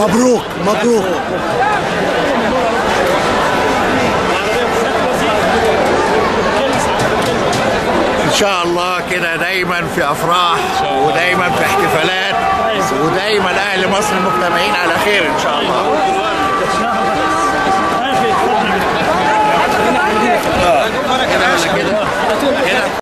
مبروك مبروك ان شاء الله كده دايما في افراح ودايما في احتفالات ودايما اهل مصر مجتمعين على خير ان شاء الله كده ولا كده